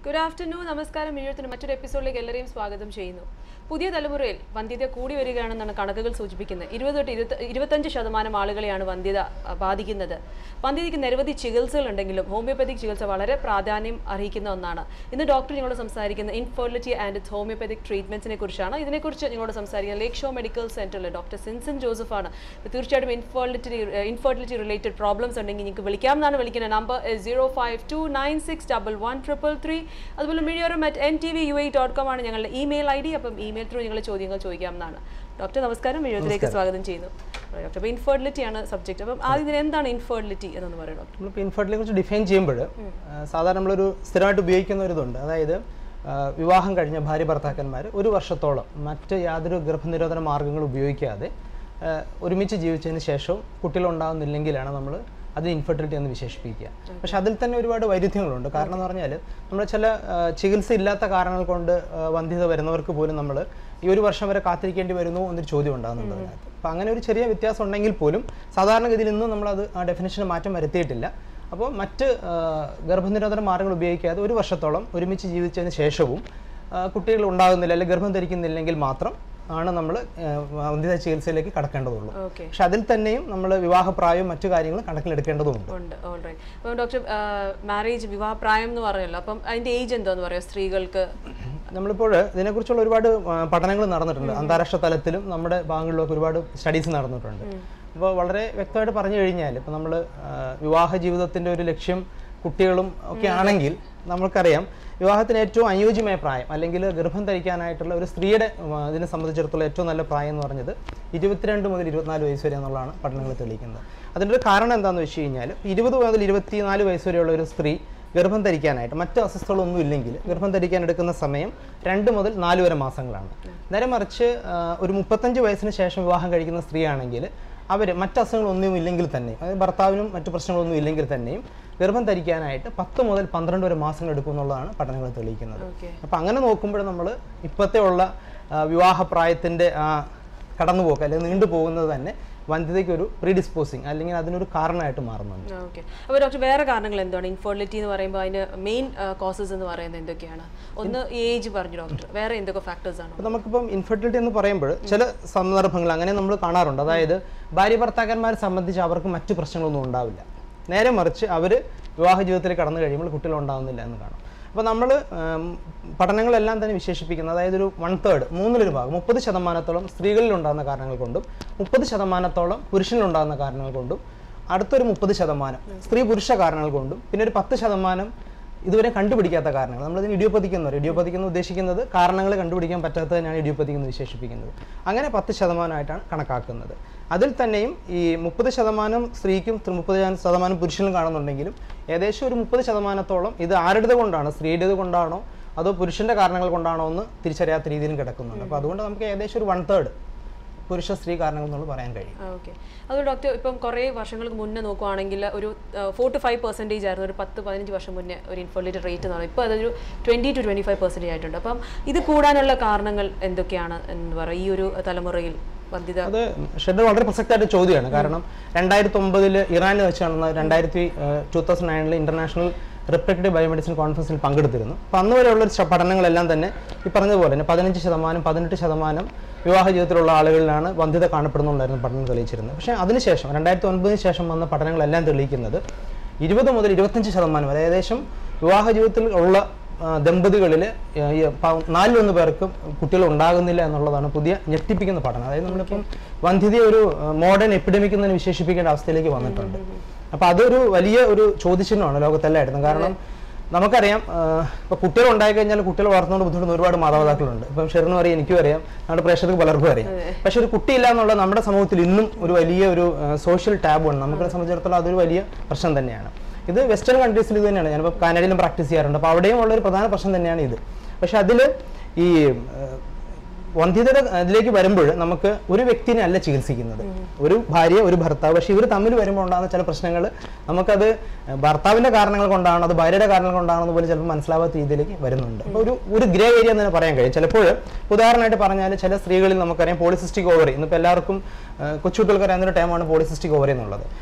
Good afternoon നമസ്കാരം എഴുത്തിന് മറ്റൊരു എപ്പിസോഡിലേക്ക് എല്ലാവരെയും സ്വാഗതം ചെയ്യുന്നു പുതിയ തലമുറയിൽ വന്ധ്യത കൂടി വരികയാണെന്നാണ് കണക്കുകൾ സൂചിപ്പിക്കുന്നത് ഇരുപത് തൊട്ട് ഇരുപത്തി ഇരുപത്തഞ്ച് ശതമാനം ആളുകളെയാണ് വന്ധ്യത ആ, ബാധിക്കുന്നത് വന്ധ്യതയ്ക്ക് നിരവധി ചികിത്സകൾ ഉണ്ടെങ്കിലും ഹോമിയോപ്പതിക് ചികിത്സ വളരെ പ്രാധാന്യം അർഹിക്കുന്ന ഒന്നാണ് ഇന്ന് ഡോക്ടർ ഞങ്ങളോട് സംസാരിക്കുന്ന ഇൻഫെർട്ടിലിറ്റി ആൻഡ് ഇറ്റ്സ് ഹോമിയോപ്പതിക് ട്രീറ്റ്മെന്റ്സിനെ കുറിച്ചാണ് ഇതിനെക്കുറിച്ച് ഞങ്ങളോട് സംസാരിക്കുന്ന ലേക്ക് ഷോ മെഡിക്കൽ സെന്ററിൽ ഡോക്ടർ സിൻസൻ ജോസഫാണ് അപ്പോൾ തീർച്ചയായിട്ടും ഇൻഫെർട്ടിലിറ്റി ഇൻഫെർട്ടിലിറ്റി റിലേറ്റഡ് പ്രോബ്ലംസ് ഉണ്ടെങ്കിൽ നിങ്ങൾക്ക് വിളിക്കാമെന്നാണ് വിളിക്കുന്നത് number zero five two nine six double one triple three അതുപോലെ മീഡിയോറും at N T V U I dot com ആണ് ഞങ്ങളുടെ ഇമെയിൽ ഐ ഡി അപ്പം ഇമെയിൽ ത്രൂ നിങ്ങൾ ചോദ്യങ്ങൾ ചോദിക്കാമെന്നാണ് ഡോക്ടർ നമസ്കാരം മീഡിയത്തിലേക്ക് സ്വാഗതം ചെയ്യുന്നു ഡോക്ടർ അപ്പോൾ ഇൻഫെർട്ടിലിറ്റി ആണ് സബ്ജക്ട് അപ്പം ആദ്യം ഇതിന് എന്താണ് ഇൻഫെർട്ടിലിറ്റി എന്നൊന്ന് പറയും ഡോക്ടർ നമ്മളിപ്പോൾ ഇൻഫെർട്ടിലിനെ കുറിച്ച് ഡിഫൈൻ ചെയ്യുമ്പോൾ സാധാരണ നമ്മളൊരു സ്ഥിരമായിട്ട് ഉപയോഗിക്കുന്ന ഒരു ഇതുണ്ട് അതായത് ആ, വിവാഹം കഴിഞ്ഞ ഭാര്യ ഭർത്താക്കന്മാർ ഒരു വർഷത്തോളം മറ്റ് യാതൊരു ഗർഭനിരോധന മാർഗ്ഗങ്ങൾ ഉപയോഗിക്കാതെ ആ, ഒരുമിച്ച് ജീവിച്ചതിന് ശേഷവും കുട്ടികളുണ്ടാകുന്നില്ലെങ്കിലാണ് നമ്മൾ അത് ഇൻഫെർട്ടിലിറ്റി എന്ന് വിശേഷിപ്പിക്കുക പക്ഷെ അതിൽ തന്നെ ഒരുപാട് വൈരുദ്ധ്യങ്ങളുണ്ട് കാരണം എന്ന് പറഞ്ഞാൽ നമ്മൾ ചില ആ, ചികിത്സ ഇല്ലാത്ത കാരണങ്ങൾ കൊണ്ട് ആ, വന്ധ്യത വരുന്നവർക്ക് പോലും നമ്മൾ ഈ ഒരു വർഷം വരെ കാത്തിരിക്കേണ്ടി വരുന്നു എന്നൊരു ചോദ്യം ഉണ്ടാകുന്നുണ്ട് അതിനകത്ത് അപ്പം അങ്ങനെ ഒരു ചെറിയ വ്യത്യാസം ഉണ്ടെങ്കിൽ പോലും സാധാരണഗതിയിൽ ഇന്നും നമ്മളത് ആ ഡെഫിനേഷന് മാറ്റം വരുത്തിയിട്ടില്ല അപ്പോൾ മറ്റ് ആ, ഗർഭനിരോധന മാർഗ്ഗങ്ങൾ ഉപയോഗിക്കാതെ ഒരു വർഷത്തോളം ഒരുമിച്ച് ജീവിച്ചതിന് ശേഷവും ആ, കുട്ടികൾ ഉണ്ടാകുന്നില്ല അല്ലെങ്കിൽ ഗർഭം ധരിക്കുന്നില്ലെങ്കിൽ മാത്രം ആണ് നമ്മൾ വന്ധ്യത ചികിത്സയിലേക്ക് കടക്കേണ്ടതുള്ളൂ ഓക്കെ പക്ഷെ അതിൽ തന്നെയും നമ്മൾ വിവാഹപ്രായവും മറ്റു കാര്യങ്ങളും കണക്കിലെടുക്കേണ്ടതുമുണ്ട് ഉണ്ട് ഓൾറൈറ്റ് അപ്പം ഡോക്ടർ മാരേജ് വിവാഹ പ്രായം എന്ന് പറയല്ലോ അപ്പം അതിന്റെ ഏജ് എന്താന്ന് പറയാം സ്ത്രീകൾക്ക് നമ്മളിപ്പോൾ ഇതിനെക്കുറിച്ചുള്ള ഒരുപാട് ആ, പഠനങ്ങൾ നടന്നിട്ടുണ്ട് അന്താരാഷ്ട്ര തലത്തിലും നമ്മുടെ ഭാഗങ്ങളിലൊക്കെ ഒരുപാട് സ്റ്റഡീസ് നടന്നിട്ടുണ്ട് അപ്പോൾ വളരെ വ്യക്തമായിട്ട് പറഞ്ഞു കഴിഞ്ഞാൽ ഇപ്പോൾ നമ്മൾ വിവാഹ ജീവിതത്തിൻ്റെ ഒരു ലക്ഷ്യം കുട്ടികളും ഒക്കെ ആണെങ്കിൽ നമുക്കറിയാം വിവാഹത്തിന് ഏറ്റവും അനുയോജ്യമായ പ്രായം അല്ലെങ്കിൽ ഗർഭം ധരിക്കാനായിട്ടുള്ള ഒരു സ്ത്രീയുടെ ആ, ഇതിനെ സംബന്ധിച്ചിടത്തോളം ഏറ്റവും നല്ല പ്രായം എന്ന് പറഞ്ഞത് ഇരുപത്തിരണ്ട് മുതൽ ഇരുപത്തിനാല് വയസ്സ് വരെ എന്നുള്ളതാണ് പഠനങ്ങൾ തെളിയിക്കുന്നത് അതിൻ്റെ ഒരു കാരണം എന്താണെന്ന് വെച്ച് കഴിഞ്ഞാൽ ഇരുപത് മുതൽ ഇരുപത്തിനാല് വയസ്സ് വരെയുള്ള ഒരു സ്ത്രീ ഗർഭം ധരിക്കാനായിട്ട് മറ്റ് അസ്വസ്ഥകളൊന്നും ഇല്ലെങ്കിൽ ഗർഭം ധരിക്കാൻ എടുക്കുന്ന സമയം രണ്ട് മുതൽ നാല് വരെ മാസങ്ങളാണ് നേരെ മറിച്ച് ആ, ഒരു മുപ്പത്തഞ്ച് വയസ്സിന് ശേഷം വിവാഹം കഴിക്കുന്ന സ്ത്രീയാണെങ്കിൽ അവർ മറ്റ് അസുഖങ്ങളൊന്നും ഇല്ലെങ്കിൽ തന്നെയും അതായത് ഭർത്താവിനും മറ്റു പ്രശ്നങ്ങളൊന്നും ഇല്ലെങ്കിൽ തന്നെയും ഗർഭം ധരിക്കാനായിട്ട് പത്ത് മുതൽ പന്ത്രണ്ട് വരെ മാസങ്ങൾ എടുക്കും എന്നുള്ളതാണ് പഠനങ്ങൾ തെളിയിക്കുന്നത് ഓക്കെ അപ്പം അങ്ങനെ നോക്കുമ്പോൾ നമ്മൾ ഇപ്പോഴത്തെ ഉള്ള ആ, വിവാഹപ്രായത്തിൻ്റെ ആ കടന്നുപോക്ക് അല്ലെങ്കിൽ നീണ്ടു പോകുന്നത് തന്നെ വന്ധ്യതയ്ക്ക് ഒരു പ്രീഡിസ്പോസിങ് അല്ലെങ്കിൽ അതിനൊരു കാരണമായിട്ട് മാറുന്നുണ്ട് ഓക്കെ അപ്പോൾ ഡോക്ടർ വേറെ കാരണങ്ങൾ എന്താണ് ഇൻഫെർട്ടിലിറ്റി എന്ന് പറയുമ്പോൾ അതിന് മെയിൻ കോസസ് എന്ന് പറയുന്നത് എന്തൊക്കെയാണ് ഒന്ന് ഏജ് പറഞ്ഞു ഡോക്ടർ വേറെ എന്തൊക്കെ ഫാക്ടേഴ്സ് ആണ് അപ്പോൾ നമുക്കിപ്പം ഇൻഫെർട്ടിലിറ്റി എന്ന് പറയുമ്പോൾ ചില സന്ദർഭങ്ങൾ അങ്ങനെ നമ്മൾ കാണാറുണ്ട് അതായത് ഭാര്യ ഭർത്താക്കന്മാരെ സംബന്ധിച്ച് അവർക്ക് മറ്റു പ്രശ്നങ്ങളൊന്നും ഉണ്ടാവില്ല നേരെ മറിച്ച് അവർ വിവാഹ ജീവിതത്തിൽ കടന്നു കഴിയുമ്പോൾ കുട്ടികൾ ഉണ്ടാകുന്നില്ല എന്ന് കാണാം അപ്പോൾ നമ്മൾ പഠനങ്ങളെല്ലാം തന്നെ വിശേഷിപ്പിക്കുന്നത് അതായത് ഒരു വൺ തേർഡ് മൂന്നിലൊരു ഭാഗം മുപ്പത് ശതമാനത്തോളം സ്ത്രീകളിൽ ഉണ്ടാകുന്ന കാരണങ്ങൾ കൊണ്ടും മുപ്പത് ശതമാനത്തോളം പുരുഷനിൽ ഉണ്ടാകുന്ന കാരണങ്ങൾ കൊണ്ടും അടുത്തൊരു മുപ്പത് ശതമാനം സ്ത്രീ പുരുഷ കാരണങ്ങൾ കൊണ്ടും പിന്നെ ഒരു പത്ത് ശതമാനം ഇതുവരെ കണ്ടുപിടിക്കാത്ത കാരണങ്ങൾ നമ്മളിതിന് ഇഡിയോപ്പതിക്ക് എന്ന് പറയും ഇഡിയോപ്പതിക്ക് എന്ന് ഉദ്ദേശിക്കുന്നത് കാരണങ്ങൾ കണ്ടുപിടിക്കാൻ പറ്റാത്തതിനാണ് ഇഡിയോപ്പതിക്ക് എന്ന് വിശേഷിപ്പിക്കുന്നത് അങ്ങനെ പത്ത് ശതമാനമായിട്ടാണ് കണക്കാക്കുന്നത് അതിൽ തന്നെയും ഈ മുപ്പത് ശതമാനം സ്ത്രീക്കും ത്ര- മുപ്പത് ശതമാനം പുരുഷനും കാണുന്നുണ്ടെങ്കിലും ഏകദേശം ഒരു മുപ്പത് ശതമാനത്തോളം ഇത് ആരുടേത് കൊണ്ടാണ് സ്ത്രീയുടേത് കൊണ്ടാണോ അതോ പുരുഷന്റെ കാരണങ്ങൾ കൊണ്ടാണോ എന്ന് തിരിച്ചറിയാത്ത രീതിയിലും കിടക്കുന്നുണ്ട് അപ്പോൾ അതുകൊണ്ട് നമുക്ക് ഏകദേശം ഒരു വൺ തേർഡ് പുരുഷ സ്ത്രീ കാരണങ്ങൾ എന്നുള്ളത് പറയാൻ കഴിയും ഓക്കെ അത് ഡോക്ടർ ഇപ്പം കുറേ വർഷങ്ങൾക്ക് മുന്നേ നോക്കുവാണെങ്കിൽ ഒരു ഫോർ ടു ഫൈവ് പെർസെൻറ്റേജ് ആയിരുന്നു ഒരു പത്ത് പതിനഞ്ച് വർഷം മുന്നേ ഒരു ഇൻഫെർട്ടിലിറ്റി റേറ്റ് എന്ന് പറയുന്നത് ഇപ്പോൾ അതൊരു twenty two twenty five percentage ആയിട്ടുണ്ട് അപ്പം ഇത് കൂടാനുള്ള കാരണങ്ങൾ എന്തൊക്കെയാണ് എന്ന് പറയുക ഈ ഒരു തലമുറയിൽ വന്ധ്യത അത് ഷെഡ് വളരെ പ്രസക്തമായിട്ട് ചോദ്യമാണ് കാരണം രണ്ടായിരത്തി ഒമ്പതിൽ ഇറാനിൽ വെച്ച് നടന്ന രണ്ടായിരത്തി ടൂ തൗസൻഡ് നയനിൽ ഇന്റർനാഷണൽ റിപ്രഡക്റ്റീവ് ബയോമെഡിസിൻ കോൺഫറൻസിൽ പങ്കെടുത്തിരുന്നു അപ്പോൾ അന്ന് വരെയുള്ള ഒരു ശ- പഠനങ്ങളെല്ലാം തന്നെ ഈ പറഞ്ഞതുപോലെ തന്നെ പതിനഞ്ച് ശതമാനം പതിനെട്ട് ശതമാനം വിവാഹ ജീവിതത്തിലുള്ള ആളുകളിലാണ് വന്ധ്യത കാണപ്പെടുന്നുണ്ടായിരുന്നു പഠനം തെളിയിച്ചിരുന്നത് പക്ഷേ അതിനുശേഷം രണ്ടായിരത്തി ഒൻപതിന് ശേഷം വന്ന പഠനങ്ങളെല്ലാം തെളിയിക്കുന്നത് ഇരുപത് മുതൽ ഇരുപത്തഞ്ച് ശതമാനം വരെ ഏകദേശം വിവാഹ ജീവിതത്തിൽ ഉള്ള ദമ്പതികളിൽ നാലിലൊന്ന് പേർക്ക് കുട്ടികൾ ഉണ്ടാകുന്നില്ല എന്നുള്ളതാണ് പുതിയ ഞെട്ടിപ്പിക്കുന്ന പഠനം അതായത് നമ്മളിപ്പം വന്ധ്യതയെ ഒരു മോഡേൺ എപ്പിഡമിക് എന്ന് വിശേഷിപ്പിക്കേണ്ട അവസ്ഥയിലേക്ക് വന്നിട്ടുണ്ട് അപ്പോൾ അതൊരു വലിയ ഒരു ചോദ്യചിഹ്നമാണ് ലോകത്തെല്ലായിടത്തും കാരണം നമുക്കറിയാം ഇപ്പോൾ കുട്ടികൾ ഉണ്ടായി കഴിഞ്ഞാൽ കുട്ടികൾ വളർത്തുന്നതുകൊണ്ട് ബുദ്ധിമുട്ടുന്ന ഒരുപാട് മാതാപിതാക്കളുണ്ട് ഇപ്പം ഷെറിനും അറിയാം എനിക്കും അറിയാം നമ്മുടെ പ്രേക്ഷകർക്ക് പലർക്കും അറിയാം പക്ഷെ ഒരു കുട്ടിയില്ല എന്നുള്ള നമ്മുടെ സമൂഹത്തിൽ ഇന്നും ഒരു വലിയ ഒരു സോഷ്യൽ ടാബാണ് നമ്മളെ സംബന്ധിച്ചിടത്തോളം അതൊരു വലിയ പ്രശ്നം തന്നെയാണ് ഇത് വെസ്റ്റേൺ കൺട്രീസിൽ ഇത് തന്നെയാണ് ഞാനിപ്പോൾ കാനഡയിലും പ്രാക്ടീസ് ചെയ്യാറുണ്ട് അപ്പോൾ അവിടെയും ഉള്ള ഒരു പ്രധാന പ്രശ്നം തന്നെയാണ് ഇത് പക്ഷെ അതിൽ ഈ ഏഹ്, വന്ധ്യതയുടെ ഇതിലേക്ക് വരുമ്പോൾ നമുക്ക് ഒരു വ്യക്തിനെ അല്ല ചികിത്സിക്കുന്നത് ഒരു ഭാര്യ ഒരു ഭർത്താവ് പക്ഷെ ഇവർ തമ്മിൽ വരുമ്പോൾ ഉണ്ടാകുന്ന ചില പ്രശ്നങ്ങൾ നമുക്കത് ഭർത്താവിന്റെ കാരണങ്ങൾ കൊണ്ടാണോ അത് ഭാര്യയുടെ കാരണങ്ങൾ കൊണ്ടാണോ എന്ന് പോലും ചിലപ്പോൾ മനസ്സിലാവാത്ത രീതിയിലേക്ക് വരുന്നുണ്ട് അപ്പോൾ ഒരു ഒരു ഗ്രേ ഏരിയ എന്ന് തന്നെ പറയാൻ കഴിയും ചിലപ്പോൾ ഉദാഹരണമായിട്ട് പറഞ്ഞാൽ ചില സ്ത്രീകളിൽ നമുക്കറിയാം പോളിസിസ്റ്റിക് ഓവറി ഇന്നിപ്പോൾ എല്ലാവർക്കും ആ, കൊച്ചുകുട്ടികൾക്ക് അറിയാവുന്ന ഒരു ടൈമാണ് പോളിസിസ്റ്റിക് ഓവറി എന്നുള്ളത്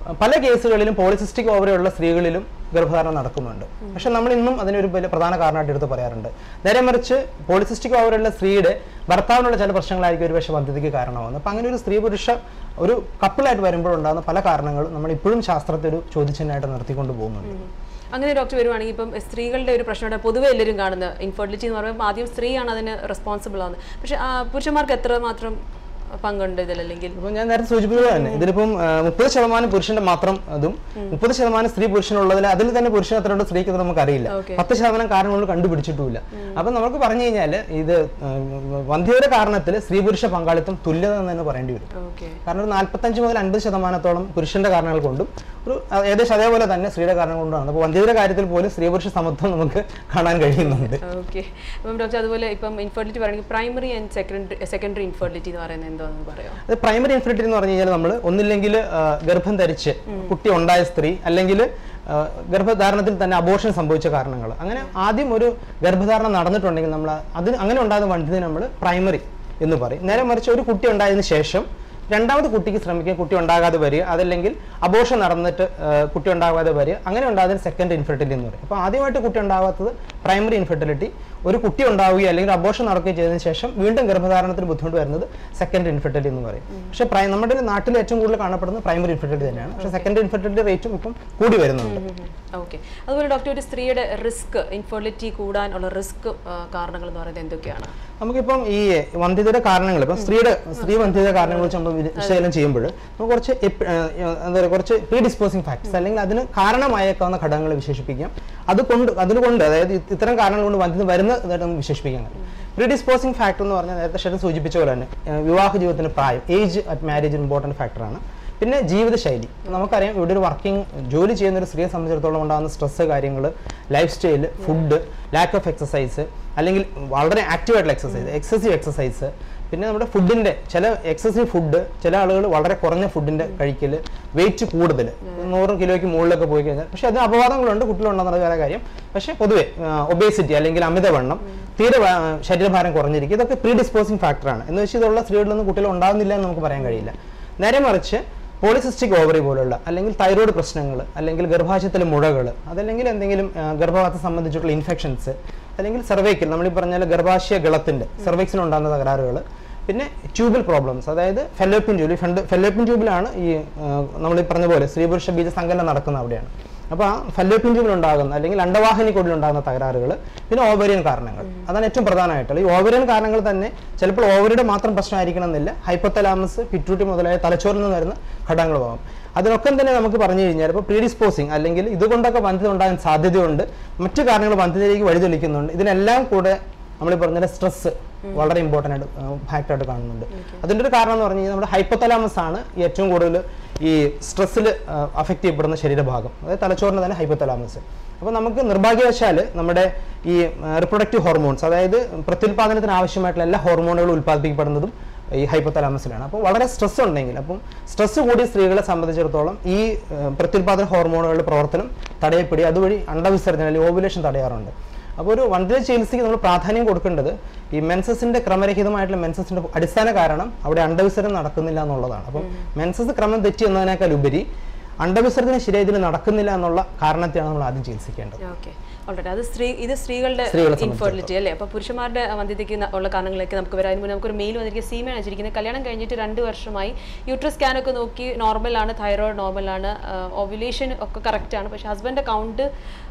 പല കേസുകളിലും പോളിസിസ്റ്റിക് ഓവറിയുള്ള സ്ത്രീകളിലും ഗർഭധാരണം നടക്കുന്നുണ്ട് പക്ഷെ നമ്മൾ ഇന്നും അതിനൊരു വലിയ പ്രധാന കാരണമായിട്ട് എടുത്ത് പറയാറുണ്ട് നേരെ മറിച്ച് പോളിസിസ്റ്റിക് ഓവറിയുള്ള സ്ത്രീയുടെ ഭർത്താവിനുള്ള ചില പ്രശ്നങ്ങളായിരിക്കും ഒരു പക്ഷേ വന്ധ്യതയ്ക്ക് കാരണമാകുന്നത് അപ്പം അങ്ങനെ ഒരു സ്ത്രീ പുരുഷ ഒരു കപ്പിളായിട്ട് വരുമ്പോഴുണ്ടാകുന്ന പല കാരണങ്ങളും നമ്മൾ ഇപ്പോഴും ശാസ്ത്രത്തെ ഒരു ചോദ്യചിഹ്നമായിട്ട് നിർത്തിക്കൊണ്ട് പോകുന്നുണ്ട് അങ്ങനെ ഡോക്ടർ വരുവാണെങ്കിൽ ഇപ്പം സ്ത്രീകളുടെ ഒരു പ്രശ്നമാണ് പൊതുവെ എല്ലാവരും കാണുന്നത് ഇൻഫെർട്ടിലിറ്റി എന്ന് പറയുമ്പോൾ ആദ്യം സ്ത്രീയാണ് അതിന് റെസ്പോൺസിബിൾ ആവുന്നത് പക്ഷെ ആ, പുരുഷന്മാർക്ക് എത്ര മാത്രം പങ്കുണ്ട് ഇതിൽ അല്ലെങ്കിൽ ഇപ്പൊ ഞാൻ നേരത്തെ സൂചിപ്പിച്ചത് തന്നെ ഇതിലിപ്പം മുപ്പത് ശതമാനം പുരുഷന്റെ മാത്രം അതും മുപ്പത് ശതമാനം സ്ത്രീ പുരുഷനുള്ളതിൽ അതിൽ തന്നെ പുരുഷൻ എത്രയുണ്ട് സ്ത്രീക്ക് എത്ര നമുക്ക് അറിയില്ല Okay. പത്ത് ശതമാനം കാരണങ്ങൾ കണ്ടുപിടിച്ചിട്ടുമില്ല അപ്പൊ നമുക്ക് പറഞ്ഞു കഴിഞ്ഞാൽ ഇത് വന്ധ്യതയുടെ കാരണത്തിൽ സ്ത്രീ പുരുഷ പങ്കാളിത്തം തുല്യത എന്ന് തന്നെ പറയേണ്ടി വരും ഓക്കെ കാരണം ഒരു നാൽപ്പത്തഞ്ച് മുതൽ അൻപത് ശതമാനത്തോളം പുരുഷന്റെ കാരണങ്ങൾ കൊണ്ടും ഒരു അഹ് ഏകദേശം അതേപോലെ തന്നെ സ്ത്രീയുടെ കാരണം കൊണ്ടുമാണ് അപ്പോൾ വന്ധ്യതയുടെ കാര്യത്തിൽ പോലും സ്ത്രീ പുരുഷ സമത്വം നമുക്ക് കാണാൻ കഴിയുന്നുണ്ട് ഓക്കെ അപ്പം ഡോക്ടർ അതുപോലെ ഇപ്പം ഇൻഫെർട്ടിലിറ്റി പറയുകയാണെങ്കിൽ primary and secondary secondary infertility എന്ന് പറയുന്നത് എന്താണെന്ന് പറയാം അത് പ്രൈമറി ഇൻഫെർട്ടിലിറ്റി എന്ന് പറഞ്ഞു കഴിഞ്ഞാൽ നമ്മൾ ഒന്നില്ലെങ്കിൽ ഗർഭം ധരിച്ച് കുട്ടി ഉണ്ടായ സ്ത്രീ അല്ലെങ്കിൽ ഗർഭധാരണത്തിൽ തന്നെ അബോർഷൻ സംഭവിച്ച കാരണങ്ങൾ അങ്ങനെ ആദ്യം ഒരു ഗർഭധാരണം നടന്നിട്ടുണ്ടെങ്കിൽ നമ്മൾ അതിന് അങ്ങനെ ഉണ്ടാകുന്ന വന്ധ്യത നമ്മൾ പ്രൈമറി എന്ന് പറയും നേരെ മറിച്ച് ഒരു കുട്ടി ഉണ്ടായതിനു ശേഷം രണ്ടാമത് കുട്ടിക്ക് ശ്രമിക്കുക കുട്ടി ഉണ്ടാകാതെ വരിക അതല്ലെങ്കിൽ അബോർഷൻ നടന്നിട്ട് ആ, കുട്ടി ഉണ്ടാകാതെ വരിക അങ്ങനെ ഉണ്ടാകുന്ന സെക്കൻഡ് ഇൻഫെർട്ടിലിറ്റി എന്ന് പറയും അപ്പോൾ ആദ്യമായിട്ട് കുട്ടി ഉണ്ടാകാത്തത് പ്രൈമറി ഇൻഫെർട്ടിലിറ്റി ഒരു കുട്ടി ഉണ്ടാവുകയോ അല്ലെങ്കിൽ അബോർഷൻ നടക്കുകയോ ചെയ്തതിനു ശേഷം വീണ്ടും ഗർഭധാരണത്തിന് ബുദ്ധിമുട്ട് വരുന്നത് സെക്കൻഡ് ഇൻഫെർട്ടിലിറ്റി എന്ന് പറയും പക്ഷേ പ്രൈ നമ്മുടെ നാട്ടിൽ ഏറ്റവും കൂടുതൽ കാണപ്പെടുന്നത് പ്രൈമറി ഇൻഫെർട്ടിലിറ്റി തന്നെയാണ് പക്ഷേ സെക്കൻഡ് ഇൻഫെർട്ടിലിറ്റി റേറ്റും ഇപ്പം കൂടി വരുന്നുണ്ട് ഓക്കെ അതുപോലെ ഡോക്ടർ ഒരു സ്ത്രീയുടെ റിസ്ക് ഇൻഫെർട്ടിലിറ്റി കൂടാനുള്ള റിസ്ക് കാരണങ്ങൾ എന്ന് പറയുന്നത് എന്തൊക്കെയാണ് നമുക്കിപ്പം ഈ വന്ധ്യതയുടെ കാരണങ്ങൾ ഇപ്പം സ്ത്രീയുടെ സ്ത്രീ വന്ധ്യതയുടെ കാരണങ്ങൾ വെച്ച് നമ്മൾ വിശ- വിശകലനം ചെയ്യുമ്പോൾ നമുക്ക് കുറച്ച് എപ്- ഏഹ് എന്താ പറയുക കുറച്ച് പ്രീ ഡിസ്പോസിങ് ഫാക്ടേഴ്സ് അല്ലെങ്കിൽ അതിന് കാരണമായേക്കാവുന്ന ഘടകങ്ങൾ വിശേഷിപ്പിക്കാം അതുകൊണ്ട് അതുകൊണ്ട് അതായത് ഇത് ഇത്തരം കാരണങ്ങൾ കൊണ്ട് വന്ധ്യത വരുന്നതായിട്ട് നമുക്ക് വിശേഷിപ്പിക്കാൻ കഴിയും പ്രീ ഡിസ്പോസിങ് ഫാക്ടർ എന്ന് പറഞ്ഞാൽ നേരത്തെ ഷെഡൻ സൂചിപ്പിച്ച പോലെ തന്നെ ഏഹ് വിവാഹ ജീവിതത്തിന് പ്രായം ഏജ് അറ്റ് മാരേജ് ഇമ്പോർട്ടൻറ്റ് ഫാക്ടറാണ് പിന്നെ ജീവിതശൈലി നമുക്കറിയാം ഇവിടെ ഒരു വർക്കിംഗ് ജോലി ചെയ്യുന്ന ഒരു സ്ത്രീയെ സംബന്ധിച്ചിടത്തോളം ഉണ്ടാകുന്ന സ്ട്രെസ് കാര്യങ്ങൾ lifestyle food lack of exercise അല്ലെങ്കിൽ വളരെ ആക്റ്റീവ് ആയിട്ടുള്ള എക്സസൈസ് എക്സസീവ് എക്സസൈസ് പിന്നെ നമ്മുടെ ഫുഡിൻ്റെ ചില എക്സസീവ് ഫുഡ് ചില ആളുകൾ വളരെ കുറഞ്ഞ ഫുഡിൻ്റെ കഴിക്കൽ വെയിറ്റ് കൂടുതൽ നൂറ് കിലോയ്ക്ക് മുകളിലൊക്കെ പോയി കഴിഞ്ഞാൽ പക്ഷേ അതിന് അപവാദങ്ങളുണ്ട് കുട്ടികളുണ്ടെന്നുള്ള വേറെ കാര്യം പക്ഷേ പൊതുവെ ഒബേസിറ്റി അല്ലെങ്കിൽ അമിതവണ്ണം തീരെ വ- ശരീരഭാരം കുറഞ്ഞിരിക്കും ഇതൊക്കെ പ്രീ ഡിസ്പോസിങ് ഫാക്ടറാണ് എന്ന് വെച്ചാൽ ഇതുള്ള സ്ത്രീകളിലൊന്നും കുട്ടികൾ ഉണ്ടാകുന്നില്ല എന്ന് നമുക്ക് പറയാൻ കഴിയില്ല നേരെ മറിച്ച് പോളിസിസ്റ്റിക് ഓവറി പോലുള്ള അല്ലെങ്കിൽ തൈറോയ്ഡ് പ്രശ്നങ്ങൾ അല്ലെങ്കിൽ ഗർഭാശയത്തിലെ മുഴകൾ അതല്ലെങ്കിൽ എന്തെങ്കിലും ആ, ഗർഭപാത്രത്തെ സംബന്ധിച്ചിട്ടുള്ള ഇൻഫെക്ഷൻസ് അല്ലെങ്കിൽ സെർവൈക്കൽ നമ്മൾ ഈ പറഞ്ഞാൽ ഗർഭാശയ ഗളത്തിന്റെ സെർവൈക്സിന് ഉണ്ടാകുന്ന തകരാറുകൾ പിന്നെ ട്യൂബൽ പ്രോബ്ലംസ് അതായത് ഫെലോപ്പിൻ ട്യൂബ് ഫണ്ട് ഫെലോപ്പിൻ ട്യൂബിലാണ് ഈ നമ്മൾ ഈ പറഞ്ഞ പോലെ സ്ത്രീ പുരുഷ ബീജ സങ്കലനം നടക്കുന്ന അവിടെയാണ് അപ്പോൾ ആ ഫെലോപ്പിൻ ട്യൂബിൽ ഉണ്ടാകുന്ന അല്ലെങ്കിൽ അണ്ടവാഹിനി കൊടിൽ ഉണ്ടാകുന്ന തകരാറുകൾ പിന്നെ ഓവറിയൻ കാരണങ്ങൾ അതാണ് ഏറ്റവും പ്രധാനമായിട്ടുള്ള ഈ ഓവറിയൻ കാരണങ്ങൾ തന്നെ ചിലപ്പോൾ ഓവറിയുടെ മാത്രം പ്രശ്നമായിരിക്കണം എന്നില്ല ഹൈപ്പോത്തലാമസ് പിറ്റ്യൂട്ടി മുതലായ തലച്ചോറിൽ നിന്ന് വരുന്ന ഘടകങ്ങളുമാകും അതിനൊക്കെ തന്നെ നമുക്ക് പറഞ്ഞു കഴിഞ്ഞാൽ ഇപ്പോൾ പ്രീഡിസ്പോസിങ് അല്ലെങ്കിൽ ഇതുകൊണ്ടൊക്കെ വന്ധ്യത ഉണ്ടാകാൻ സാധ്യതയുണ്ട് മറ്റു കാരണങ്ങൾ വന്ധ്യതയിലേക്ക് വഴിതെളിക്കുന്നുണ്ട് ഇതിനെല്ലാം കൂടെ നമ്മൾ പറഞ്ഞ സ്ട്രെസ് വളരെ ഇമ്പോർട്ടൻ്റ് ആയിട്ട് ഫാക്ടറായിട്ട് കാണുന്നുണ്ട് അതിൻ്റെ ഒരു കാരണം എന്ന് പറഞ്ഞു കഴിഞ്ഞാൽ നമ്മുടെ ഹൈപ്പോത്തലാമസ് ആണ് ഏറ്റവും കൂടുതൽ ഈ സ്ട്രെസ്സിൽ അഫക്റ്റ് ചെയ്യപ്പെടുന്ന ശരീരഭാഗം അതായത് തലച്ചോറിന് തന്നെ ഹൈപ്പോത്തലാമസ് അപ്പോൾ നമുക്ക് നിർഭാഗ്യവശാൽ നമ്മുടെ ഈ റിപ്രൊഡക്റ്റീവ് ഹോർമോൺസ് അതായത് പ്രത്യുൽപാദനത്തിന് ആവശ്യമായിട്ടുള്ള എല്ലാ ഹോർമോണുകളും ഉൽപ്പാദിപ്പിക്കപ്പെടുന്നതും ഈ ഹൈപ്പോത്തലാമസിലാണ് അപ്പോൾ വളരെ സ്ട്രെസ് ഉണ്ടെങ്കിൽ അപ്പം സ്ട്രെസ് കൂടിയ സ്ത്രീകളെ സംബന്ധിച്ചിടത്തോളം ഈ ഏഹ്, പ്രത്യുൽപാദന ഹോർമോണുകളുടെ പ്രവർത്തനം തടയപ്പെടുക അതുവഴി അണ്ടവിസർജനം അല്ലെങ്കിൽ ഓവുലേഷൻ തടയാറുണ്ട് അപ്പോൾ ഒരു വന്ധ്യത ചികിത്സയ്ക്ക് നമ്മൾ പ്രാധാന്യം കൊടുക്കേണ്ടത് ഈ മെൻസസിന്റെ ക്രമരഹിതമായിട്ടുള്ള മെൻസസിന്റെ അടിസ്ഥാന കാരണം അവിടെ അണ്ടവിസർജനം നടക്കുന്നില്ല എന്നുള്ളതാണ് അപ്പം മെൻസസ് ക്രമം തെറ്റി എന്നതിനേക്കാൾ ഉപരി അണ്ടവിസർജനം ശരിയായ ഇതിൽ നടക്കുന്നില്ല എന്നുള്ള കാരണത്തെയാണ് നമ്മൾ ആദ്യം ചികിത്സിക്കേണ്ടത് ഓക്കെ ഓൾറെഡി അത് സ്ത്രീ ഇത് സ്ത്രീകളുടെ സ്ത്രീകളെ ഇൻഫെർട്ടിലിറ്റി അല്ലേ അപ്പോൾ പുരുഷന്മാരുടെ വന്ധ്യതയ്ക്ക് ന- ഉള്ള കാരണങ്ങളിലേക്ക് നമുക്ക് വരാൻ മുന്നേ നമുക്കൊരു മെയിൽ വന്നിരിക്കുക സീമയാണ് വെച്ചിരിക്കുന്നത് കല്യാണം കഴിഞ്ഞിട്ട് രണ്ട് വർഷമായി യൂട്രസ് സ്കാൻ ഒക്കെ നോക്കി നോർമലാണ് തൈറോയിഡ് നോർമലാണ് ഓവുലേഷൻ ഒക്കെ കറക്റ്റ് ആണ് പക്ഷേ ഹസ്ബൻഡ് കൗണ്ട്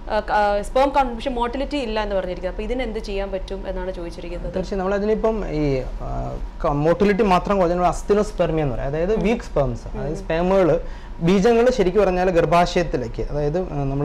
സ്പേം കൗണ്ട് പക്ഷേ മോട്ടിലിറ്റി ഇല്ല എന്ന് പറഞ്ഞിരിക്കുന്നത് അപ്പോൾ ഇതിന് എന്ത് ചെയ്യാൻ പറ്റും എന്നാണ് ചോദിച്ചിരിക്കുന്നത് തീർച്ചയായും നമ്മൾ അതിനിപ്പം ഈ മോട്ടിലിറ്റി മാത്രം കുറഞ്ഞ അസ്തിനോസ്പെർമിയ എന്ന് പറയും അതായത് വീക്ക് സ്പേംസ് അതായത് സ്പേമുകൾ ബീജങ്ങൾ ശരിക്കും പറഞ്ഞാൽ ഗർഭാശയത്തിലേക്ക് അതായത് നമ്മൾ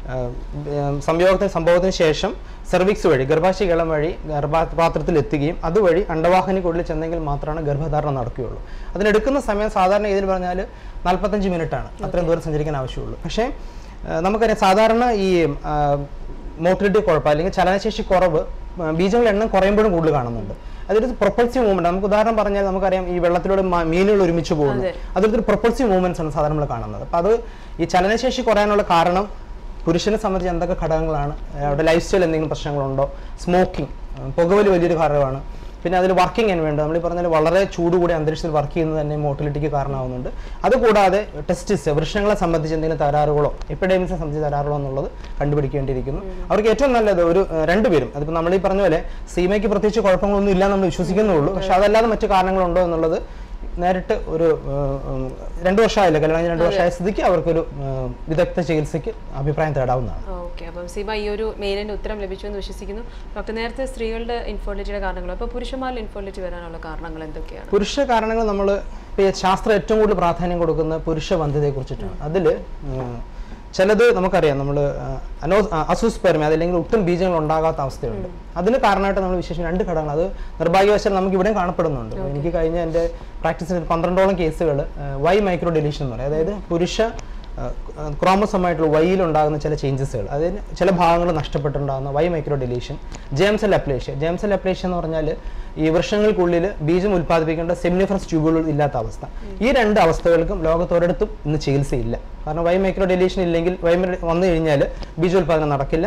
സംയോഗത്തിന് സംഭവത്തിന് ശേഷം സെർവിക്സ് വഴി ഗർഭാശയ ഗളം വഴി ഗർഭപാത്രത്തിൽ എത്തുകയും അതുവഴി അണ്ടവാഹിനി കൊള്ളിൽ ചെന്നെങ്കിൽ മാത്രമാണ് ഗർഭധാരണം നടക്കുകയുള്ളൂ അതിനെടുക്കുന്ന സമയം സാധാരണ ഇതിൽ പറഞ്ഞാൽ നാൽപ്പത്തഞ്ച് മിനിറ്റ് ആണ് അത്രയും ദൂരം സഞ്ചരിക്കാൻ ആവശ്യമുള്ളൂ പക്ഷേ ആ, നമുക്കറിയാം സാധാരണ ഈ മോട്ടിലിറ്റി കുഴപ്പം അല്ലെങ്കിൽ ചലനശേഷി കുറവ് ആ, ബീജങ്ങളുടെ എണ്ണം കുറയുമ്പോഴും കൂടുതൽ കാണുന്നുണ്ട് അതൊരു പ്രൊപ്പൾസീവ് മൂവ്മെന്റ് നമുക്ക് ഉദാഹരണം പറഞ്ഞാൽ നമുക്കറിയാം ഈ വെള്ളത്തിലൂടെ മ- മീനുകൾ ഒരുമിച്ച് പോകുന്നു അതിലൊരു പ്രൊപ്പൾസീവ് മൂവ്മെന്റ്സ് ആണ് സാധാരണ നമ്മൾ കാണുന്നത് അപ്പോൾ അത് ഈ ചലനശേഷി കുറയാനുള്ള കാരണം പുരുഷനെ സംബന്ധിച്ച് എന്തൊക്കെ ഘടകങ്ങളാണ് അവിടെ ലൈഫ് സ്റ്റൈൽ എന്തെങ്കിലും പ്രശ്നങ്ങളുണ്ടോ സ്മോക്കിംഗ് പുകവലി വലിയൊരു കാരണമാണ് പിന്നെ അതിൽ വർക്കിംഗ് എൻവയോൺമെന്റ് നമ്മൾ ഈ പറഞ്ഞാൽ വളരെ ചൂട് കൂടി അന്തരീക്ഷത്തിൽ വർക്ക് ചെയ്യുന്നത് തന്നെ മോട്ടിലിറ്റിക്ക് കാരണമാവുന്നുണ്ട് അതുകൂടാതെ ടെസ്റ്റിസ് വൃക്ഷങ്ങളെ സംബന്ധിച്ച് എന്തെങ്കിലും തകരാറുകളോ എപ്പിഡെമിക്സിനെ സംബന്ധിച്ച് തകരാറുകളോ എന്നുള്ളത് കണ്ടുപിടിക്കേണ്ടിയിരിക്കുന്നു അവർക്ക് ഏറ്റവും നല്ലത് ഒരു ഏഹ്, രണ്ടുപേരും അതിപ്പോൾ നമ്മൾ ഈ പറഞ്ഞ പോലെ സീമയ്ക്ക് പ്രത്യേകിച്ച് കുഴപ്പങ്ങളൊന്നും ഇല്ല നമ്മൾ വിശ്വസിക്കുന്നുള്ളൂ പക്ഷെ അതല്ലാതെ മറ്റു കാരണങ്ങളുണ്ടോ എന്നുള്ളത് നേരിട്ട് ഒരു ഏഹ്, ഉം, രണ്ട് വർഷമായില്ല കല്യാണം കഴിഞ്ഞ് രണ്ട് വർഷമായ സ്ഥിതിക്ക് അവർക്കൊരു ഏഹ്, വിദഗ്ധ ചികിത്സയ്ക്ക് അഭിപ്രായം തേടാവുന്നതാണ് ഓക്കെ അപ്പം സീമ ഈ ഒരു മെയിലിന്റെ ഉത്തരം ലഭിച്ചു എന്ന് വിശ്വസിക്കുന്നു ഡോക്ടർ നേരത്തെ സ്ത്രീകളുടെ ഇൻഫോർട്ടിലിറ്റിയുടെ കാരണങ്ങൾ അപ്പോൾ പുരുഷന്മാരിൽ ഇൻഫോർട്ടിലിറ്റി വരാനുള്ള കാരണങ്ങൾ എന്തൊക്കെയാണ് പുരുഷ കാരണങ്ങൾ നമ്മൾ ശാസ്ത്രം ഏറ്റവും കൂടുതൽ പ്രാധാന്യം കൊടുക്കുന്ന പുരുഷ വന്ധ്യതയെ കുറിച്ചിട്ടാണ് അതിൽ ചിലത് നമുക്കറിയാം നമ്മൾ അനോ അസുസ്പെർമി അതല്ലെങ്കിൽ ഒട്ടും ബീജങ്ങൾ ഉണ്ടാകാത്ത അവസ്ഥയുണ്ട് അതിന് കാരണമായിട്ട് നമ്മൾ വിശേഷം രണ്ട് ഘടകങ്ങൾ അത് നിർഭാഗ്യവശാൽ നമുക്ക് ഇവിടെയും കാണപ്പെടുന്നുണ്ട് എനിക്ക് കഴിഞ്ഞ എൻ്റെ പ്രാക്ടീസിൽ പന്ത്രണ്ടോളം കേസുകൾ വൈ മൈക്രോ ഡെലീഷൻ എന്ന് പറയും അതായത് പുരുഷ ക്രോമസമായിട്ടുള്ള വൈയിൽ ഉണ്ടാകുന്ന ചില ചേഞ്ചസുകൾ അതായത് ചില ഭാഗങ്ങൾ നഷ്ടപ്പെട്ടുണ്ടാകുന്ന Y micro deletion germ cell aplasia germ cell aplasia എന്ന് പറഞ്ഞാൽ ഈ വൃക്ഷങ്ങൾക്കുള്ളിൽ ബീജം ഉൽപ്പാദിപ്പിക്കേണ്ട സെമിനിഫറസ് ട്യൂബുകൾ ഇല്ലാത്ത അവസ്ഥ ഈ രണ്ട് അവസ്ഥകൾക്കും ലോകത്തൊരിടത്തും ഇന്ന് ചികിത്സയില്ല കാരണം വൈ മൈക്രോ ഡെലീഷൻ ഇല്ലെങ്കിൽ വൈ വന്നു കഴിഞ്ഞാൽ ബീജോൽപാദനം നടക്കില്ല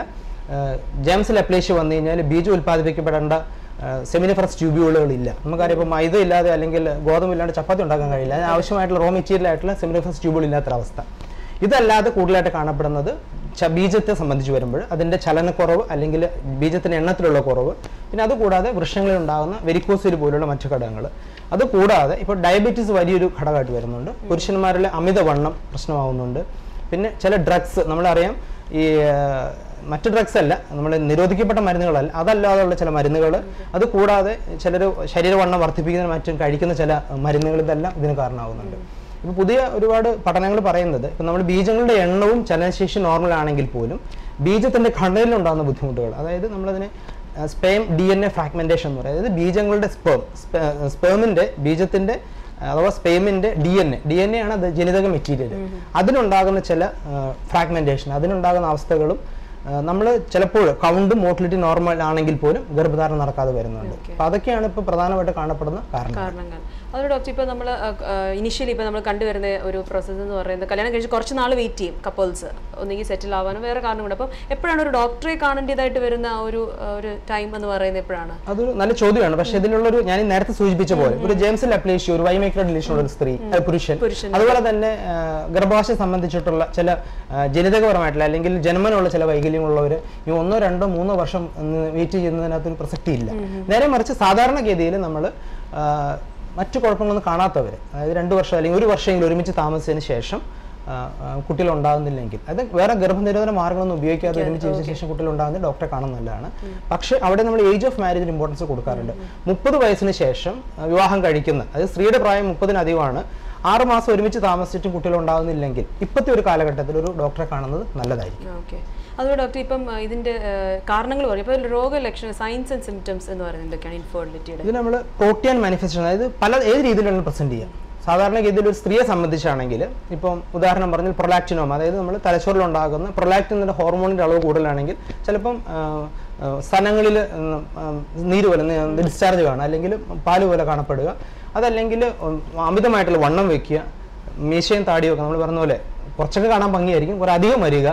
ജെംസൽ അപ്ലേഷ്യ വന്നു കഴിഞ്ഞാൽ ബീജം ഉൽപ്പാദിപ്പിക്കപ്പെടേണ്ട സെമിനിഫറസ് ട്യൂബ്യൂളുകളില്ല നമുക്കറിയാം ഇപ്പോൾ മൈദ ഇല്ലാതെ അല്ലെങ്കിൽ ഗോതമ്പ് ഇല്ലാണ്ട് ചപ്പാത്തി ഉണ്ടാക്കാൻ കഴിയില്ല അതിന് ആവശ്യമായിട്ടുള്ള റോ മെറ്റീരിയൽ ആയിട്ടുള്ള സെമിനിഫറസ് ട്യൂബുകൾ ഇല്ലാത്തൊരവസ്ഥ ഇതല്ലാതെ കൂടുതലായിട്ട് കാണപ്പെടുന്നത് ച- ബീജത്തെ സംബന്ധിച്ച് വരുമ്പോൾ അതിൻ്റെ ചലനക്കുറവ് അല്ലെങ്കിൽ ബീജത്തിൻ്റെ എണ്ണത്തിലുള്ള കുറവ് പിന്നെ അതുകൂടാതെ വൃക്ഷങ്ങളിൽ ഉണ്ടാകുന്ന വെരിക്കോസിൽ പോലുള്ള മറ്റു ഘടകങ്ങൾ അതുകൂടാതെ ഇപ്പോൾ ഡയബറ്റീസ് വലിയൊരു ഘടകമായിട്ട് വരുന്നുണ്ട് പുരുഷന്മാരിലെ അമിതവണ്ണം പ്രശ്നമാവുന്നുണ്ട് പിന്നെ ചില ഡ്രഗ്സ് നമ്മളറിയാം ഈ ആ, മറ്റു ഡ്രഗ്സ് അല്ല നമ്മൾ നിരോധിക്കപ്പെട്ട മരുന്നുകളല്ല അതല്ലാതെയുള്ള ചില മരുന്നുകൾ അത് കൂടാതെ ചിലർ ശരീരവണ്ണം വർദ്ധിപ്പിക്കുന്നതിന് മറ്റും കഴിക്കുന്ന ചില മരുന്നുകൾ ഇതെല്ലാം ഇതിന് കാരണമാകുന്നുണ്ട് ഇപ്പോൾ പുതിയ ഒരുപാട് പഠനങ്ങൾ പറയുന്നത് ഇപ്പം നമ്മൾ ബീജങ്ങളുടെ എണ്ണവും ചലനശേഷി നോർമൽ ആണെങ്കിൽ പോലും ബീജത്തിൻ്റെ ഘടനയിൽ ഉണ്ടാകുന്ന ബുദ്ധിമുട്ടുകൾ അതായത് നമ്മളതിനെ sperm D N A fragmentation എന്ന് പറയുന്നത് അതായത് ബീജങ്ങളുടെ സ്പേം സ്പേമിൻ്റെ ബീജത്തിൻ്റെ അഥവാ സ്പെയിമിന്റെ D N A D N A ആണ് അത് ജനിതക മെറ്റീരിയൽ അതിനുണ്ടാകുന്ന ചില ഫ്രാഗ്മെന്റേഷൻ അതിനുണ്ടാകുന്ന അവസ്ഥകളും നമ്മൾ ചിലപ്പോൾ കൗണ്ട് മോട്ടിലിറ്റി നോർമൽ ആണെങ്കിൽ പോലും ഗർഭധാരണം നടക്കാതെ വരുന്നുണ്ട് അപ്പൊ അതൊക്കെയാണ് ഇപ്പോൾ പ്രധാനമായിട്ട് കാണപ്പെടുന്ന കാരണം കാരണങ്ങൾ അതുകൊണ്ട് ഡോക്ടർ ഇപ്പോൾ നമ്മൾ ഇനിഷ്യലി ഇപ്പോൾ നമ്മൾ കണ്ടുവരുന്ന ഒരു പ്രോസസ്സ് എന്ന് പറയുന്നത് കല്യാണം കഴിച്ച് കുറച്ച് നാൾ വെയിറ്റ് ചെയ്യും കപ്പിൾസ് ഒന്നെങ്കിൽ സെറ്റിൽ ആവാനും വേറെ കാരണങ്ങളുണ്ട് അപ്പം എപ്പോഴാണ് ഒരു ഡോക്ടറെ കാണേണ്ടതായിട്ട് വരുന്ന ആ ഒരു ആ ഒരു ടൈം എന്ന് പറയുന്നത് എപ്പോഴാണ് അതൊരു നല്ല ചോദ്യമാണ് പക്ഷെ ഇതിലുള്ളൊരു ഞാൻ ഈ നേരത്തെ സൂചിപ്പിച്ച പോലെ ഒരു ജെയിംസ് അപ്ലേഷ്യ ഒരു വൈമൈക്രോ ഡിലീഷൻ ഉള്ള ഒരു സ്ത്രീ അത് പുരുഷൻ പുരുഷൻ. അതുപോലെ തന്നെ ആ, ഗർഭാശയം സംബന്ധിച്ചിട്ടുള്ള ചില ആ, ജനിതകപരമായിട്ടുള്ള അല്ലെങ്കിൽ ജന്മനുള്ള ചില വൈകല്യങ്ങളുള്ളവർ ഈ ഒന്നോ രണ്ടോ മൂന്നോ വർഷം വെയിറ്റ് ചെയ്യുന്നതിനകത്തൊരു പ്രസക്തിയില്ല നേരെ മറിച്ച് സാധാരണഗതിയിൽ നമ്മൾ മറ്റു കുഴപ്പങ്ങളൊന്നും കാണാത്തവർ അതായത് രണ്ട് വർഷം അല്ലെങ്കിൽ ഒരു വർഷമെങ്കിലും ഒരുമിച്ച് താമസിച്ചതിന് ശേഷം ആ, ആ, കുട്ടികൾ ഉണ്ടാകുന്നില്ലെങ്കിൽ അത് വേറെ ഗർഭനിരോധന മാർഗങ്ങളൊന്നും ഉപയോഗിക്കാതെ ഒരുമിച്ച് ജീവിച്ച ശേഷം കുട്ടികൾ ഉണ്ടാകുന്നത് ഡോക്ടറെ കാണുന്നത് നല്ലതാണ് പക്ഷേ അവിടെ നമ്മൾ ഏജ് ഓഫ് മാരേജിന് ഇമ്പോർട്ടൻസ് കൊടുക്കാറുണ്ട് മുപ്പത് വയസ്സിന് ശേഷം ആ, വിവാഹം കഴിക്കുന്ന അതായത് സ്ത്രീയുടെ പ്രായം മുപ്പതിനധികമാണ് ആറ് മാസം ഒരുമിച്ച് താമസിച്ചിട്ടും കുട്ടികൾ ഉണ്ടാകുന്നില്ലെങ്കിൽ ഇപ്പോഴത്തെ ഒരു കാലഘട്ടത്തിൽ ഒരു ഡോക്ടറെ കാണുന്നത് നല്ലതായിരിക്കും ഓക്കെ അതുപോലെ ഡോക്ടർ ഇപ്പം ആ, ഇതിന്റെ ആ, കാരണങ്ങൾ പറയും ഇപ്പോൾ രോഗലക്ഷണം സയൻസ് ആൻഡ് സിംറ്റംസ് എന്ന് പറയുന്നത് എന്തൊക്കെയാണ് ഇൻഫോർട്ടിലിറ്റിയുടെ ഇത് നമ്മൾ പ്രോട്ടീൻ മാനിഫെസ്റ്റേഷൻ അതായത് പല ഏത് രീതിയിലാണ് പ്രസന്റ് ചെയ്യാം സാധാരണഗതിയിൽ ഒരു സ്ത്രീയെ സംബന്ധിച്ചാണെങ്കിൽ ഇപ്പം ഉദാഹരണം പറഞ്ഞാൽ പ്രൊലാക്റ്റിനോം അതായത് നമ്മൾ തലച്ചോറിൽ ഉണ്ടാകുന്ന പ്രൊലാക്റ്റിൻ എന്ന ഹോർമോണിൻ്റെ അളവ് കൂടുതലാണെങ്കിൽ ചിലപ്പം ആ, ആ, സ്ഥലങ്ങളിൽ ഉം, ആ, നീര് പോലെ ഡിസ്ചാർജ് കാണുക അല്ലെങ്കിൽ പാല് പോലെ കാണപ്പെടുക അതല്ലെങ്കിൽ ഉം, അമിതമായിട്ടുള്ള വണ്ണം വെക്കുക മീശയും താടിയും ഒക്കെ നമ്മൾ പറഞ്ഞ പോലെ കുറച്ചൊക്കെ കാണാൻ ഭംഗിയായിരിക്കും കുറെ അധികം വരിക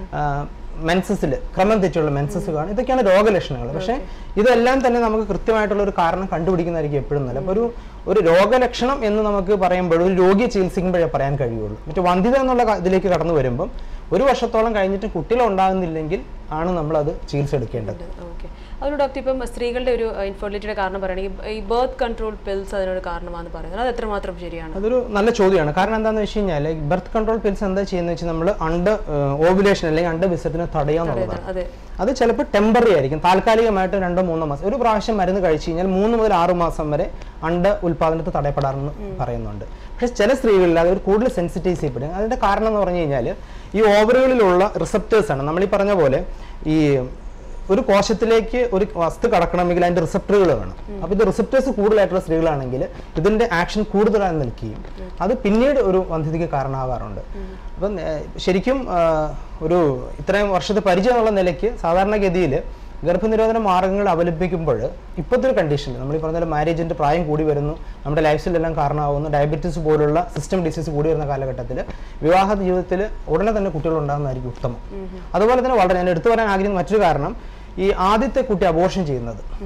മെൻസസിൽ ക്രമം തെറ്റിയുള്ള മെൻസസ് കാണും ഇതൊക്കെയാണ് രോഗലക്ഷണങ്ങൾ പക്ഷേ ഇതെല്ലാം തന്നെ നമുക്ക് കൃത്യമായിട്ടുള്ള ഒരു കാരണം കണ്ടുപിടിക്കുന്നതായിരിക്കും എപ്പോഴും നല്ല അപ്പോൾ ഒരു ഒരു രോഗലക്ഷണം എന്ന് നമുക്ക് പറയുമ്പോൾ ഒരു രോഗിയെ ചികിത്സിക്കുമ്പോഴേ പറയാൻ കഴിയുള്ളൂ മറ്റു വന്ധ്യത എന്നുള്ള ക- ഇതിലേക്ക് കടന്നു വരുമ്പം ഒരു വർഷത്തോളം കഴിഞ്ഞിട്ട് കുട്ടികൾ ഉണ്ടാകുന്നില്ലെങ്കിൽ ആണ് നമ്മളത് ചികിത്സ എടുക്കേണ്ടത് ഓക്കെ അതുകൊണ്ട് ഡോക്ടർ ഇപ്പം സ്ത്രീകളുടെ ഒരു ഇൻഫോർട്ടിലിറ്റിയുടെ കാരണം പറയുകയാണെങ്കിൽ ഈ ബർത്ത് കൺട്രോൾ പിൽസ് അതിനൊരു കാരണമാണെന്ന് പറയുന്നത് അത് എത്രമാത്രം ശരിയാണ് അതൊരു നല്ല ചോദ്യമാണ് കാരണം എന്താണെന്ന് വെച്ച് കഴിഞ്ഞാൽ ബർത്ത് കൺട്രോൾ പിൽസ് എന്താ ചെയ്യുന്നത് വെച്ചാൽ നമ്മൾ അണ്ട് ഓവുലേഷൻ അല്ലെങ്കിൽ അണ്ട് വിസർജനം തടയാന്നുള്ളതാണ് അതെ അത് ചിലപ്പോൾ ടെമ്പററി ആയിരിക്കും താൽക്കാലികമായിട്ട് രണ്ടോ മൂന്നോ മാസം ഒരു പ്രാവശ്യം മരുന്ന് കഴിച്ചു കഴിഞ്ഞാൽ മൂന്ന് മുതൽ ആറ് മാസം വരെ അണ്ട ഉൽപാദനത്തെ തടയപ്പെടാറെന്ന് പറയുന്നുണ്ട് പക്ഷേ ചില സ്ത്രീകളിൽ അത് ഒരു കൂടുതൽ സെൻസിറ്റൈസ് ചെയ്യപ്പെടും അതിന്റെ കാരണം എന്ന് പറഞ്ഞു കഴിഞ്ഞാൽ ഈ ഓവറുകളിലുള്ള റിസപ്റ്റേഴ്സ് ആണ് നമ്മൾ ഈ പറഞ്ഞ പോലെ ഈ ഒരു കോശത്തിലേക്ക് ഒരു വസ്തു കടക്കണമെങ്കിൽ അതിന്റെ റിസപ്റ്ററുകൾ വേണം അപ്പോൾ ഇത് റിസപ്റ്റേഴ്സ് കൂടുതലായിട്ടുള്ള സ്ത്രീകളാണെങ്കിൽ ഇതിന്റെ ആക്ഷൻ കൂടുതലായി നിൽക്കുകയും അത് പിന്നീട് ഒരു വന്ധ്യതയ്ക്ക് കാരണമാകാറുണ്ട് അപ്പം ഏഹ്, ശരിക്കും ആഹ്, ഒരു ഇത്രയും വർഷത്തെ പരിചയമുള്ള നിലയ്ക്ക് സാധാരണഗതിയിൽ ഗർഭനിരോധന മാർഗങ്ങൾ അവലംബിക്കുമ്പോൾ ഇപ്പോഴത്തെ ഒരു കണ്ടീഷനിൽ നമ്മൾ ഈ പറഞ്ഞ പോലെ മാരേജിന്റെ പ്രായം കൂടി വരുന്നു നമ്മുടെ ലൈഫ് സ്റ്റൈലെല്ലാം കാരണമാകുന്നു ഡയബറ്റീസ് പോലുള്ള സിസ്റ്റം ഡിസീസ് കൂടി വരുന്ന കാലഘട്ടത്തിൽ വിവാഹ ജീവിതത്തിൽ ഉടനെ തന്നെ കുട്ടികൾ ഉണ്ടാകുന്നതായിരിക്കും ഉത്തമം അതുപോലെ തന്നെ വളരെ ഞാൻ എടുത്തു പറയാൻ ആഗ്രഹിക്കുന്ന മറ്റൊരു കാരണം ഈ ആദ്യത്തെ കുട്ടി അബോർഷൻ ചെയ്യുന്നത്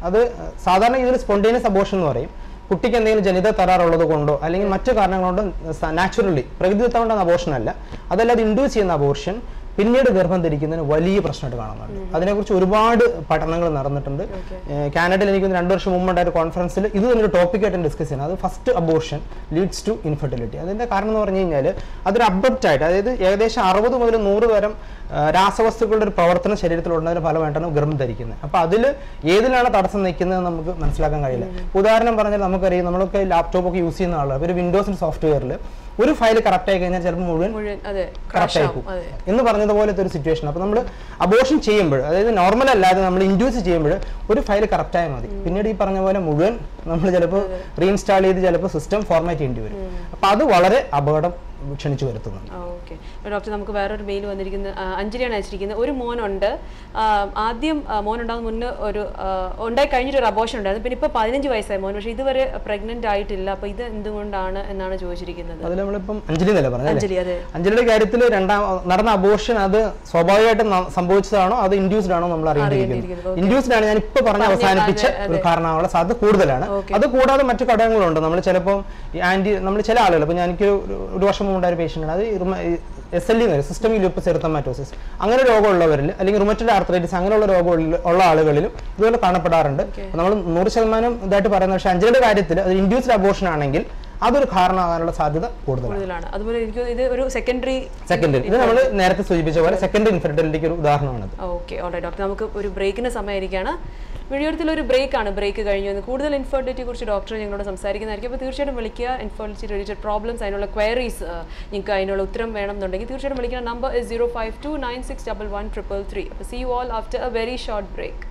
അത് സാധാരണ ഇതിൽ സ്പോണ്ടേനിയസ് അബോഷൻ എന്ന് പറയും കുട്ടിക്ക് എന്തെങ്കിലും ജനിത തരാറുള്ളത് കൊണ്ടോ അല്ലെങ്കിൽ മറ്റു കാരണങ്ങൾ കൊണ്ടോ നാച്ചുറലി പ്രകൃതിദത്തമുണ്ടാകുന്ന അബോഷൻ അല്ല അതല്ലാതെ ഇൻഡ്യൂസ് ചെയ്യുന്ന അബോഷൻ പിന്നീട് ഗർഭം ധരിക്കുന്നതിന് വലിയ പ്രശ്നമായിട്ട് കാണുന്നുണ്ട് അതിനെക്കുറിച്ച് ഒരുപാട് പഠനങ്ങൾ നടന്നിട്ടുണ്ട് ഏഹ് കാനഡയിൽ എനിക്ക് തോന്നുന്നു രണ്ട് വർഷം മുമ്പ് ഉണ്ടായ ഒരു കോൺഫറൻസിൽ ഇത് തന്നെ ഒരു ടോപ്പിക്കായിട്ട് ഡിസ്കസ് ചെയ്യുന്നത് അത് first abortion leads to infertility അതിന്റെ കാരണം എന്ന് പറഞ്ഞു കഴിഞ്ഞാൽ അതൊരു അബ്രപ്റ്റ് ആയിട്ട് അതായത് ഏകദേശം അറുപത് മുതൽ നൂറ് തരം ആ, രാസവസ്തുക്കളുടെ ഒരു പ്രവർത്തനം ശരീരത്തിൽ ഉള്ളതിന്റെ ഫലമായിട്ടാണ് ഗർഭം ധരിക്കുന്നത് അപ്പൊ അതിൽ ഏതിലാണ് തടസ്സം നിൽക്കുന്നത് നമുക്ക് മനസ്സിലാക്കാൻ കഴിയില്ല ഉദാഹരണം പറഞ്ഞാൽ നമുക്കറിയാം നമ്മളൊക്കെ ലാപ്ടോപ്പ് ഒക്കെ യൂസ് ചെയ്യുന്ന ആളുകൾ ഒരു വിൻഡോസിന്റെ സോഫ്റ്റ്വെയറിൽ ഒരു ഫയൽ കറക്റ്റ് ആയി കഴിഞ്ഞാൽ ചിലപ്പോൾ മുഴുവൻ മുഴുവൻ അതെ കറക്റ്റ് ക്രാഷ് ആയി ആവും പോകും അതെ എന്ന് പറഞ്ഞതുപോലത്തെ ഒരു സിറ്റുവേഷൻ അപ്പോൾ നമ്മൾ അബോഷൻ ചെയ്യുമ്പോൾ അതായത് നോർമൽ അല്ലാതെ നമ്മൾ ഇൻഡ്യൂസ് ചെയ്യുമ്പോൾ ഒരു ഫയൽ കറക്റ്റ് ആയാൽ മതി പിന്നീട് ഈ പറഞ്ഞ പോലെ മുഴുവൻ നമ്മൾ ചിലപ്പോൾ റീഇൻസ്റ്റാൾ ചെയ്ത് ചിലപ്പോൾ സിസ്റ്റം ഫോർമാറ്റ് ചെയ്യേണ്ടി വരും അപ്പോൾ അത് വളരെ അപകടം ക്ഷണിച്ചു വരുത്തുന്നുണ്ട് ഓക്കെ ഡോക്ടർ നമുക്ക് വേറൊരു മെയിൽ വന്നിരിക്കുന്ന ആ, അഞ്ജലിയാണ് അയച്ചിരിക്കുന്നത് ഒരു മോനുണ്ട് ആ, ആദ്യം ആ, മോൻ ഉണ്ടാകുന്ന മുന്നേ ഒരു ആ, ഉണ്ടായി കഴിഞ്ഞിട്ട് ഒരു അബോഷൻ ഉണ്ടായിരുന്നു പിന്നെ ഇപ്പോൾ പതിനഞ്ച് വയസ്സായ മോൻ പക്ഷേ ഇതുവരെ പ്രഗ്നന്റ് ആയിട്ടില്ല അപ്പോൾ ഇത് എന്തുകൊണ്ടാണ് എന്നാണ് ചോദിച്ചിരിക്കുന്നത് അതിൽ നമ്മളിപ്പം അഞ്ജലി എന്നല്ലേ പറഞ്ഞത് അഞ്ജലി അതെ അഞ്ജലിയുടെ കാര്യത്തിൽ രണ്ടാം നടന്ന അബോഷൻ അത് സ്വാഭാവികമായിട്ട് ന- സംഭവിച്ചതാണോ അത് ഇൻഡ്യൂസ്ഡ് ആണോ നമ്മൾ അറിയേണ്ടിയിരിക്കുന്നത് അറിയേണ്ടിയിരിക്കുന്നത്. ഇൻഡ്യൂസ്ഡ് ആണ് ഞാൻ ഇപ്പൊ പറഞ്ഞ് അവസാനിപ്പിച്ച ഒരു കാരണമാവുള്ള സാധ്യത കൂടുതലാണ് അത് കൂടാതെ മറ്റു ഘടകങ്ങളുണ്ട് നമ്മൾ ചിലപ്പം ഈ ആന്റി നമ്മൾ ചില ആളുകൾ ഇപ്പൊ എനിക്ക് ഒരു വർഷം മുമ്പ് ഉണ്ടായ പേഷ്യൻ്റ് ആണ് അത് S L E systemic lupus erythematosus അങ്ങനെ രോഗമുള്ളവരിൽ അല്ലെങ്കിൽ റുമറ്റഡ് ആർത്രൈറ്റിസ് അങ്ങനെയുള്ള രോഗം ഉള്ള ആളുകളിലും ഇതുപോലെ കാണപ്പെടാറുണ്ട് നമ്മൾ നൂറ് ശതമാനം ഇതായിട്ട് പറയുന്നത് പക്ഷേ അഞ്ജലിയുടെ കാര്യത്തിൽ അത് ഇൻഡ്യൂസ്ഡ് അബോഷൻ ആണെങ്കിൽ അതൊരു കാരണമാകാനുള്ള സാധ്യത കൂടുതലാണ് കൂടുതലാണ് അതുപോലെ എനിക്ക് തോന്നുന്നു ഇത് ഒരു സെക്കൻഡറി സെക്കൻഡറി ഇത് നമ്മൾ നേരത്തെ സൂചിപ്പിച്ച പോലെ സെക്കൻഡറി ഇൻഫെർട്ടിലിറ്റിക്ക് ഒരു ഉദാഹരണമാണത് ഓക്കെ ഓൾറൈറ്റ് ഡോക്ടർ നമുക്ക് ഒരു ബ്രേക്കിന് സമയമായിരിക്കുകയാണ് വീഡിയോത്തിൽ ഒരു ബ്രേക്ക് ആണ് ബ്രേക്ക് കഴിഞ്ഞു വന്ന് കൂടുതൽ ഇൻഫെർട്ടിലിറ്റിയെ കുറിച്ച് ഡോക്ടർ ഞങ്ങളോട് സംസാരിക്കുന്നതായിരിക്കും അപ്പോൾ തീർച്ചയായിട്ടും വിളിക്കുക ഇൻഫെർട്ടിലിറ്റി റിലേറ്റഡ് പ്രോബ്ലംസ് അതിനുള്ള ക്വയറീസ് നിങ്ങൾക്ക് അതിനുള്ള ഉത്തരം വേണം എന്നുണ്ടെങ്കിൽ തീർച്ചയായിട്ടും വിളിക്കുന്ന number is zero five two nine six double one triple three അപ്പോൾ see you all after a very short break